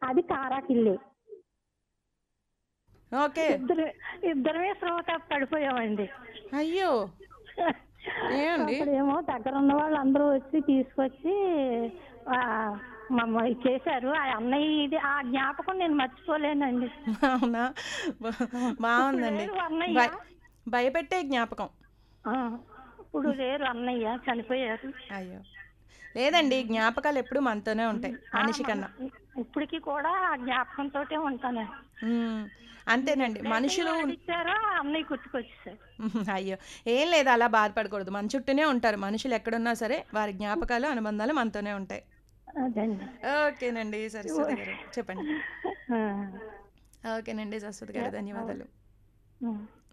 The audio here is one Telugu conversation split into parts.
అది కారాకిల్లి ఓకే ఇద్దరు ఇద్దరమే శ్రోత పడిపోయామండి అయ్యో ఏమండి అప్పుడేమో దగ్గర ఉన్న వాళ్ళు అందరూ వచ్చి తీసుకొచ్చి ఆ, మమ్మ చేశారు ఆ అన్నయ్య ఇది ఆ జ్ఞాపకం నేను మర్చిపోలేనండి అవునా బా- బాగుందండి లేరు అన్నయ్య భయ- భయపెట్టే జ్ఞాపకం ఆ, ఇప్పుడు లేరు అన్నయ్య చనిపోయారు అయ్యో లేదండి జ్ఞాపకాలు ఎప్పుడు మనతోనే ఉంటాయి మనిషి కన్నా ఇప్పటికి కూడా ఆ జ్ఞాపకంతో ఉంటాను ఉమ్, అంతేనండి మనుషులు ఇచ్చారో ఆ అన్నయ్య గుర్తుకొచ్చేసారు ఉహు, అయ్యో ఏం లేదు అలా బాధపడకూడదు మన చుట్టూనే ఉంటారు మనుషులు ఎక్కడున్నా సరే వారి జ్ఞాపకాలు అనుబంధాలు మనతోనే ఉంటాయి అదండి ఓకేనండి సరస్వతి గారు చెప్పండి ఆ, ఓకేనండి సరస్వతి గారు ధన్యవాదాలు ఆ.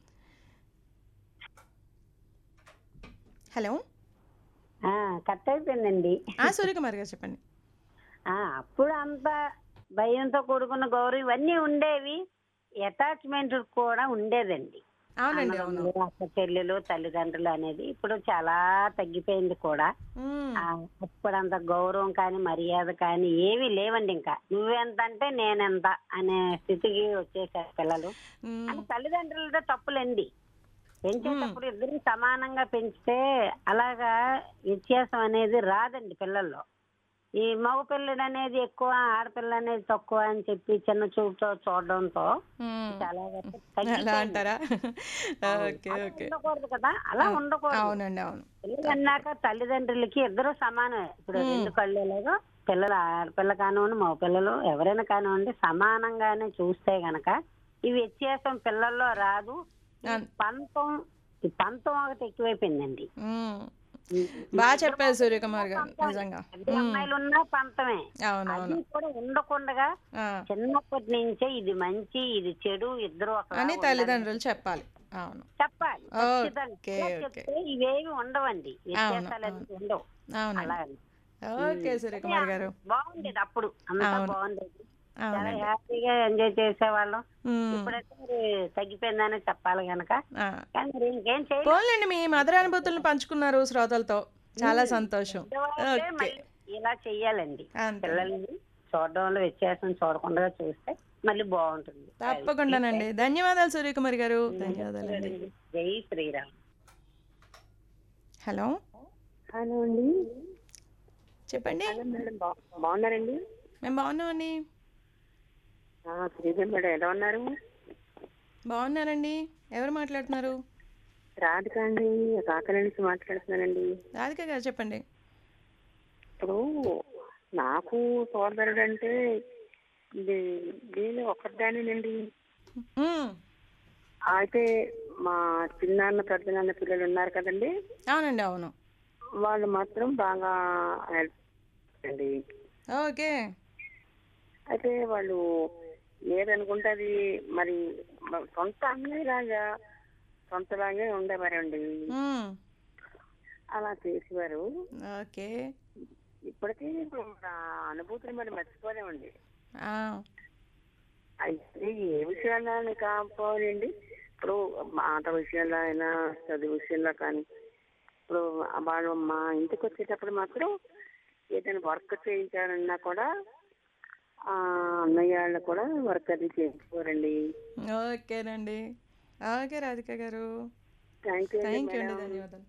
హలో ఆ, కట్ అయిపోయిందండి ఆ సూర్యకుమార్ గారు చెప్పండి ఆ, అప్పుడు అంత భయంతో కూడుకున్న గౌరవం ఇవన్నీ ఉండేవి అటాచ్మెంట్ కూడా ఉండేదండి అవునండి అవును అన్నదమ్ములు, అక్క చెల్లెలు తల్లిదండ్రులు అనేది ఇప్పుడు చాలా తగ్గిపోయింది కూడా ఉమ్, ఆ, అప్పుడు అంత గౌరవం కానీ మర్యాద కానీ ఏమీ లేవండి ఇంకా నువ్వెంత అంటే నేనెంత అనే స్థితికి వచ్చేసారు పిల్లలు ఉమ్, అంటే తల్లిదండ్రులతో తప్పులండి పెంచేటప్పుడు ఇద్దరు సమానంగా పెంచితే అలాగా వ్యత్యాసం అనేది రాదండి పిల్లల్లో ఈ మగ పిల్లడు అనేది ఎక్కువ ఆడపిల్ల అనేది తక్కువ అని చెప్పి చిన్న చూపుతో చూడడంతో ఉమ్. చాలా వరకు అలా తగ్గిపోయింది. అంటారా ఓకే అలా ఓకే ఉండకూడదు కదా అలా ఉండకూడదు అవునండి అవును పిల్లలు అన్నాక తల్లిదండ్రులకి ఇద్దరు సమానమే ఇప్పుడు రెండు కళ్ళు ఎలాగో పిల్లలు ఆడపిల్ల కానివ్వండి మగ పిల్లలు ఎవరైనా కానివ్వండి సమానంగానే చూస్తే గనక ఈ వ్యత్యాసం పిల్లల్లో రాదు ఈ అన్- పంతం ఈ పంతం ఒకటి ఎక్కువైపోయిందండి ఉమ్. బాగా చెప్పారు సూర్యకుమార్ గారు నిజంగా ఇద్దరు అమ్మాయిలు ఉన్నా పంతమే అవును అవును అది కూడా ఉండకుండా ఆ, చిన్నప్పటి నుంచే ఇది మంచి ఇది చెడు ఇద్దరు ఒకలా అని ఉండాలి. తల్లిదండ్రులు చెప్పాలి అవును చెప్పాలి ఖచ్చితంగా. ఓకే, ఇలా ఓకే. చెప్తే ఇవేవి ఉండవండి వ్యత్యాసాలు అనేవి ఉండవు అవునండి అలా ఓకే సూర్యకుమార్ గారు బాగుండేది అప్పుడు అంతా అవును. బాగుండేది చాలా అవునండి హ్యాపీగా ఎంజాయ్ చేసేవాళ్ళం ఉమ్, ఇప్పుడైతే మరి తగ్గిపోయిందని చెప్పాలి గనక ఆ. కానీ మరి ఇంకేం చేయాలి పోన్లేండి మీ మధుర అనుభూతులను పంచుకున్నారు శ్రోతలతో చాలా సంతోషం పెద్దవాళ్ళే ఓకే మళ్ళీ ఇలా చెయ్యాలండి అంతే పిల్లల్ని చూడడంలో వ్యత్యాసం చూడకుండా చూస్తే మళ్ళీ బాగుంటుంది తప్పకుండానండి ధన్యవాదాలు సూర్యకుమార్ గారు ధన్యవాదాలండి జై శ్రీరామ్ హలో హలో అండి చెప్పండి మేడం బా- బాగున్నారండి మేము బాగున్నామండి ఆ, శ్రీదేవి మేడం ఎలా ఉన్నారు బాగున్నారండి ఎవరు మాట్లాడుతున్నారు రాధిక అండి కాకల నుంచి మాట్లాడుతున్నానండి రాధిక గారు చెప్పండి ఇప్పుడు నాకు సోదరుడు అంటే ఇది నేను ఒక్కదానేనండి ఉమ్, అయితే మా చిన్నాన్న పెద్దనాన్న పిల్లలు ఉన్నారు కదండి అవునండి అవును వాళ్ళు మాత్రం బాగా help అండి ఓకే అయితే వాళ్ళు ఏదనుకుంటే అది మరి మ- సొంత అన్నయ్యలాగా సొంతలాగే ఉండేవారండి ఉమ్, అలా చేసేవారు ఓకే ఇప్పటికీ ఇప్పుడు ఆ అనుభూతిని మరి మర్చిపోలేమండి ఆ, అయితే ఏ విషయాల్లో కాకపోలేండి ఇప్పుడు మాట విషయంలో అయినా చదువు విషయంలో కానీ ఇప్పుడు వాళ్ళు మా ఇంటికి వచ్చేటప్పుడు మాత్రం ఏదైనా వర్క్ చేయించాలన్నా కూడా ఆ అన్నయ్య వాళ్ళు కూడా వర్క్ అది చేయించుకోరండి ఓకేనండి ఓకే రాధిక గారు థ్యాంక్ యూ థ్యాంక్ యూ అండి ధన్యవాదాలు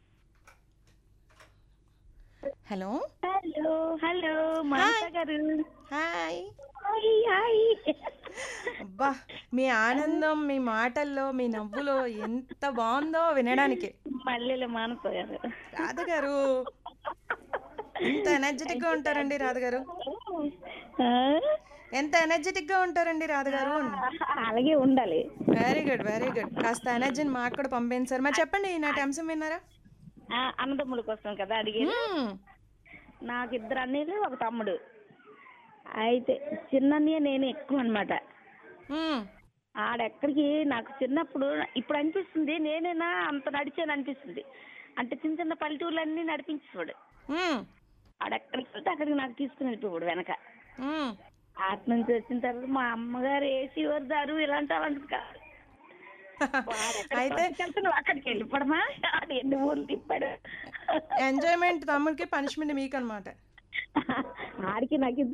హలో హలో హలో మమత గారు హాయ్ హాయ్ హాయ్ అబ్బా మీ ఆనందం మీ మాటల్లో మీ నవ్వులో ఎంత బాగుందో వినడానికి మల్లెలు మానస గారు రాధ గారు ఎంత ఎనర్జెటిక్ గా ఉంటారండి రాధ గారు ఆ? ఎంత ఎనర్జెటిక్ గా ఉంటారండి రాధ గారు అలాగే ఉండాలి వెరీ గుడ్ వెరీ గుడ్ కాస్త ఎనర్జీని మాకు కూడా పంపించారు మరి చెప్పండి నాటి అంశం విన్నారా ఆ, అన్నదమ్ముల కోసం కదా అడిగేది మ్మ్. నాకు ఇద్దరు అన్నయ్యలు ఒక తమ్ముడు అయితే చిన్నన్నయ్య నేను ఎక్కువ అనమాట మ్మ్. ఆడెక్కడికి నాకు చిన్నప్పుడు ఇప్పుడు అనిపిస్తుంది నేనేనా అంత నడిచాను అనిపిస్తుంది అంటే చిన్న చిన్న పల్లెటూర్లన్నీ నడిపించేవాడు మ్మ్. ఆడెక్కడికి వెళ్తే అక్కడికి నాకు తీసుకుని వెళ్ళిపోయాడు వెనక మ్మ్. ఆట నుంచి వచ్చిన తర్వాత మా అమ్మగారు ఏసీ వరదారు ఇలాంటి అలాంటిది కాదు అయితే వెళ్తున్నావు అక్కడికి వెళ్ళిపోవడమా ఆడు ఎన్ని ఊర్లు తిప్పాడు ఎంజాయ్మెంట్ తమ్ముడికి పనిష్మెంట్ మీకు అనమాట ఆడికి నాకు